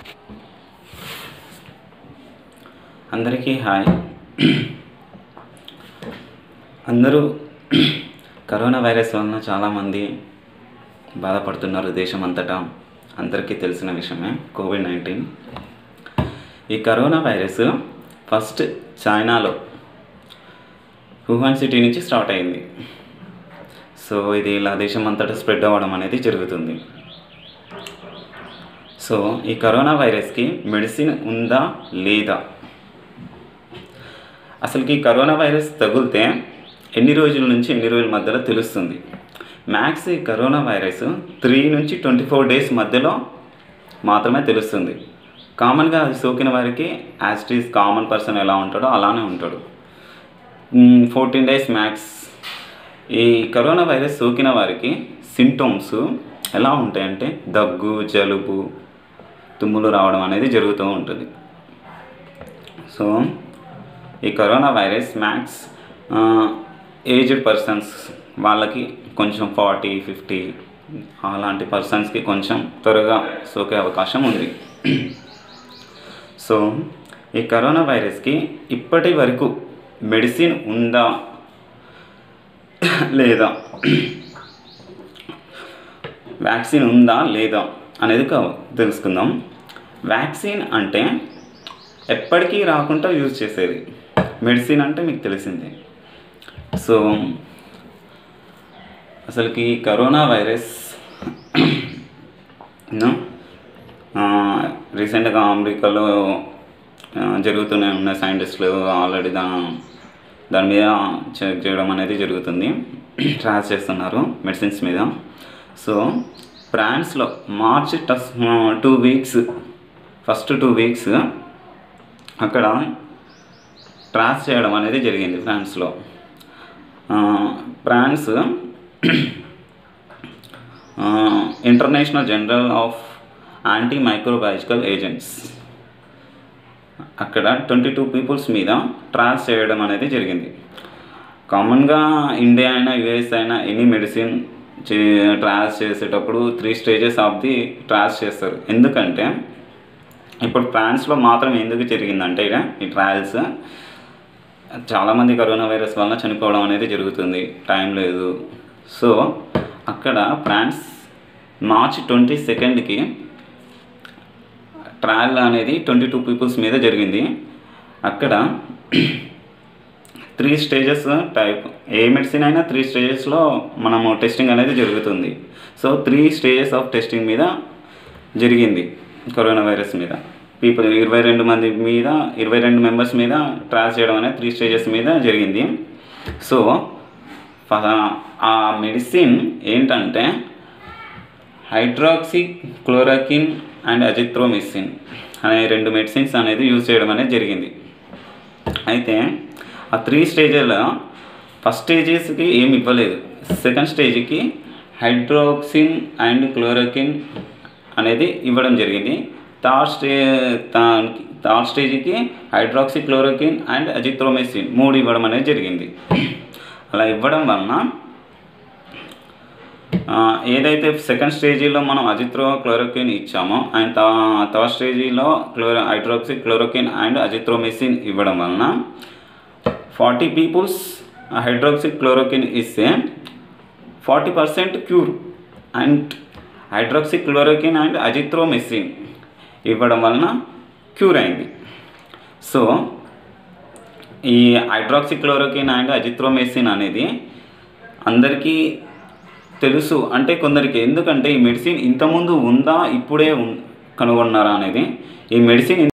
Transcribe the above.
అందరికీ హాయ్ అందరూ corona virus వలన చాలామంది బాధపడుతున్నారు దేశం అంతటా అందరికీ తెలిసిన విషయమే కోవిడ్ నైన్టీన్ ఈ కరోనా వైరస్ ఫస్ట్ చైనాలో వుహాన్ సిటీ నుంచి స్టార్ట్ అయింది సో ఇది ఇలా దేశం అంతటా స్ప్రెడ్ అవ్వడం అనేది జరుగుతుంది సో ఈ కరోనా వైరస్కి మెడిసిన్ ఉందా లేదా అసలుకి ఈ కరోనా వైరస్ తగిలితే ఎన్ని రోజుల నుంచి ఎన్ని రోజుల మధ్యలో తెలుస్తుంది మ్యాక్స్ ఈ కరోనా వైరస్ త్రీ నుంచి ట్వంటీ ఫోర్ డేస్ మధ్యలో మాత్రమే తెలుస్తుంది కామన్గా అది సోకిన వారికి యాస్టీస్ కామన్ పర్సన్ ఎలా ఉంటాడో అలానే ఉంటాడు ఫోర్టీన్ డేస్ మ్యాక్స్ ఈ కరోనా వైరస్ సోకిన వారికి సింటమ్స్ ఎలా ఉంటాయంటే దగ్గు జలుబు తుమ్ములు రావడం అనేది జరుగుతూ ఉంటుంది సో ఈ corona virus max aged persons వాళ్ళకి కొంచెం ఫార్టీ ఫిఫ్టీ అలాంటి పర్సన్స్కి కొంచెం త్వరగా సోకే అవకాశం ఉంది సో ఈ కరోనా వైరస్కి ఇప్పటి వరకు మెడిసిన్ ఉందా లేదా వ్యాక్సిన్ ఉందా లేదా అనేది కా- తెలుసుకుందాం వ్యాక్సిన్ అంటే ఎప్పటికీ రాకుండా యూజ్ చేసేది మెడిసిన్ అంటే మీకు తెలిసిందే సో అసలుకి ఈ కరోనా వైరస్ ను, ఆ, రీసెంట్గా అమెరికాలో ఆ, జరుగుతూనే ఉన్న సైంటిస్టులు ఆల్రెడీ దా దాని మీద చెక్ చేయడం అనేది జరుగుతుంది ట్రాస్ చేస్తున్నారు మెడిసిన్స్ మీద సో ఫ్రాన్స్లో మార్చ్ టస్ two weeks first two weeks అక్కడ ట్రాస్ చేయడం అనేది జరిగింది ఫ్రాన్స్లో ఆ, France international general of anti microbiological agents అక్కడ ట్వంటీ టూ పీపుల్స్ మీద ట్రాస్ చేయడం అనేది జరిగింది కామన్గా ఇండియా అయినా యుఎస్ అయినా ఎనీ మెడిసిన్ చే ట్రాస్ చేసేటప్పుడు త్రీ స్టేజెస్ ఆఫ్ ది ట్రాస్ చేస్తారు ఎందుకంటే ఇప్పుడు ఫ్రాన్స్లో మాత్రం ఎందుకు జరిగిందంటే ఇక ఈ ట్రయల్స్ చాలామంది కరోనా వైరస్ వలన చనిపోవడం అనేది జరుగుతుంది టైం లేదు సో అక్కడ ఫ్రాన్స్ మార్చ్ ట్వంటీ సెకండ్కి ట్రయల్ అనేది ట్వంటీ టూ పీపుల్స్ మీద జరిగింది అక్కడ three stages type A medicine అయినా త్రీ స్టేజెస్లో మనము టెస్టింగ్ అనేది జరుగుతుంది so three stages of testing మీద జరిగింది కరోనా వైరస్ మీద పీపుల్ ఇరవై రెండు మంది మీద ఇరవై రెండు మెంబర్స్ మీద ట్రాస్ చేయడం అనేది త్రీ స్టేజెస్ మీద జరిగింది సో ఫ- ఆ మెడిసిన్ ఏంటంటే హైడ్రాక్సీ క్లోరాకిన్ అండ్ అజిత్రోమిసిన్ అనే రెండు మెడిసిన్స్ అనేది యూజ్ చేయడం అనేది జరిగింది అయితే ఆ త్రీ స్టేజ్లో ఫస్ట్ స్టేజెస్కి ఏమి ఇవ్వలేదు సెకండ్ స్టేజ్కి హైడ్రోక్సిన్ అండ్ క్లోరోకిన్ అనేది ఇవ్వడం జరిగింది థర్డ్ స్టే థర్డ్ స్టేజ్కి హైడ్రాక్సీ క్లోరోకిన్ అండ్ అజిత్రోమెసిన్ మూడు ఇవ్వడం అనేది జరిగింది అలా ఇవ్వడం వలన ఆ, ఏదైతే సెకండ్ స్టేజీలో మనం అజిత్రో క్లోరోకిన్ ఇచ్చామో అండ్ థర్డ్ స్టేజీలో chloro hydroxy chloroquine and azithromycin ఇవ్వడం వలన ఫార్టీ పీపుల్స్ హైడ్రోక్సీ క్లోరోకిన్ ఇస్తే forty percent cure and hydroxy chloroquine and azithromycin ఇవ్వడం వలన క్యూర్ అయింది సో ఈ హైడ్రాక్సీ క్లోరోకిన్ అండ్ అజిత్రోమెసిన్ అనేది అందరికీ తెలుసు అంటే కొందరికి ఎందుకంటే ఈ మెడిసిన్ ఇంతకుముందు ఉందా ఇప్పుడే ఉన్- కనుగొన్నారా అనేది ఈ మెడిసిన్